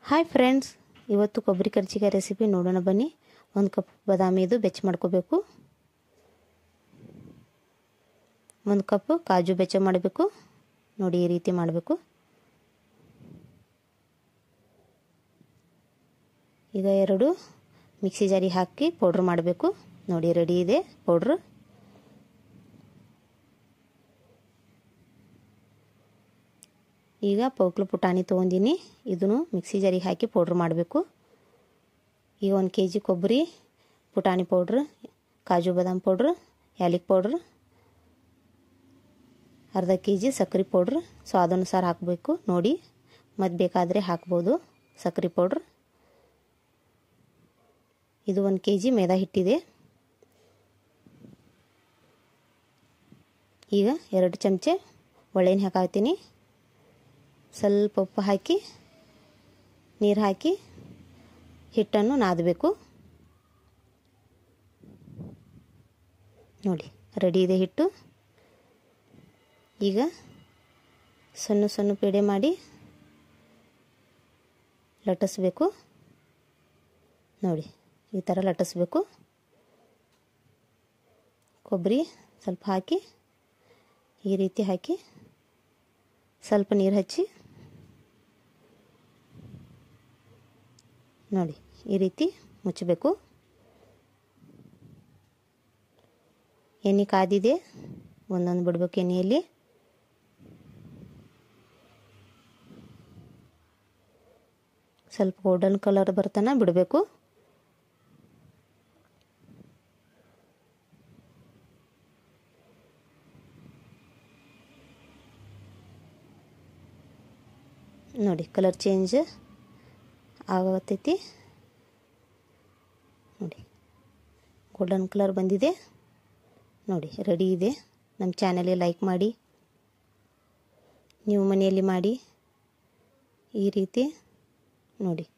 hi friends ಇವತ್ತು ಕೊಬ್ಬರಿ ಕರ್ಚಿಕಾಯಿ recipe ನೋಡೋಣ ಬನ್ನಿ ಒಂದು ಕಪ್ ಬಾದಾಮಿದು ಬೆಚ್ಚ ಮಾಡ್ಕೋಬೇಕು ಒಂದು ಕಪ್ ಕಾಜು ಬೆಚ್ಚ ಮಾಡಬೇಕು ನೋಡಿ ಈ ರೀತಿ ಮಾಡಬೇಕು ಈಗ ಎರಡು ಮಿಕ್ಸಿ ಜಾರಿಗೆ ಹಾಕಿ ಪೌಡ್ರ್ ಮಾಡಬೇಕು ನೋಡಿ ರೆಡಿ ಇದೆ ಪೌಡ್ರ್ ಈಗ ಪೋಕ್ಲು ಪುಟಾಣಿ ತೊಗೊಂಡಿನಿ ಇದನ್ನು ಮಿಕ್ಸಿ ಜಾರಿಗೆ ಹಾಕಿ ಪೌಡ್ರ್ ಮಾಡಬೇಕು ಈಗ ಒಂದು ಕೆ ಜಿ ಕೊಬ್ಬರಿ ಪುಟಾಣಿ ಪೌಡ್ರ್ ಕಾಜು ಬಾದಾಮ್ ಪೌಡ್ರ್ ಯಾಲಿಕ್ ಪೌಡ್ರ್ ಅರ್ಧ ಕೆ ಜಿ ಸಕ್ಕರೆ ಪೌಡ್ರ್ ಸ್ವಾದಾನುಸಾರ ಹಾಕಬೇಕು ನೋಡಿ ಮತ್ತು ಬೇಕಾದರೆ ಹಾಕ್ಬೋದು ಸಕ್ಕರೆ ಪೌಡ್ರ್ ಇದು ಒಂದು ಕೆ ಜಿ ಮೈದಾ ಹಿಟ್ಟಿದೆ ಈಗ ಎರಡು ಚಮಚೆ ಒಳ್ಳೆಣ್ಣೆ ಹಾಕಾಗ್ತೀನಿ ಸ್ವಲ್ಪ ಉಪ್ಪು ಹಾಕಿ ನೀರು ಹಾಕಿ ಹಿಟ್ಟನ್ನು ನಾದಬೇಕು ನೋಡಿ ರೆಡಿ ಇದೆ ಹಿಟ್ಟು ಈಗ ಸಣ್ಣ ಸಣ್ಣ ಪೇಡೆ ಮಾಡಿ ಲಟ್ಟಿಸ್ಬೇಕು ನೋಡಿ ಈ ಥರ ಲಟ್ಟಿಸ್ಬೇಕು ಕೊಬ್ಬರಿ ಸ್ವಲ್ಪ ಹಾಕಿ ಈ ರೀತಿ ಹಾಕಿ ಸ್ವಲ್ಪ ನೀರು ಹಚ್ಚಿ ನೋಡಿ ಈ ರೀತಿ ಮುಚ್ಚಬೇಕು ಎಣ್ಣೆ ಕಾದಿದೆ ಒಂದೊಂದು ಬಿಡ್ಬೇಕು ಎಣ್ಣೆಯಲ್ಲಿ ಸ್ವಲ್ಪ ಗೋಲ್ಡನ್ ಕಲರ್ ಬರ್ತಾನ ಬಿಡಬೇಕು ನೋಡಿ ಕಲರ್ ಚೇಂಜ್ ಆಗತ್ತೈತಿ ನೋಡಿ ಗೋಲ್ಡನ್ ಕಲರ್ ಬಂದಿದೆ ನೋಡಿ ರೆಡಿ ಇದೆ ನಮ್ಮ ಚಾನಲ್ಗೆ ಲೈಕ್ ಮಾಡಿ ನೀವು ಮನೆಯಲ್ಲಿ ಮಾಡಿ ಈ ರೀತಿ ನೋಡಿ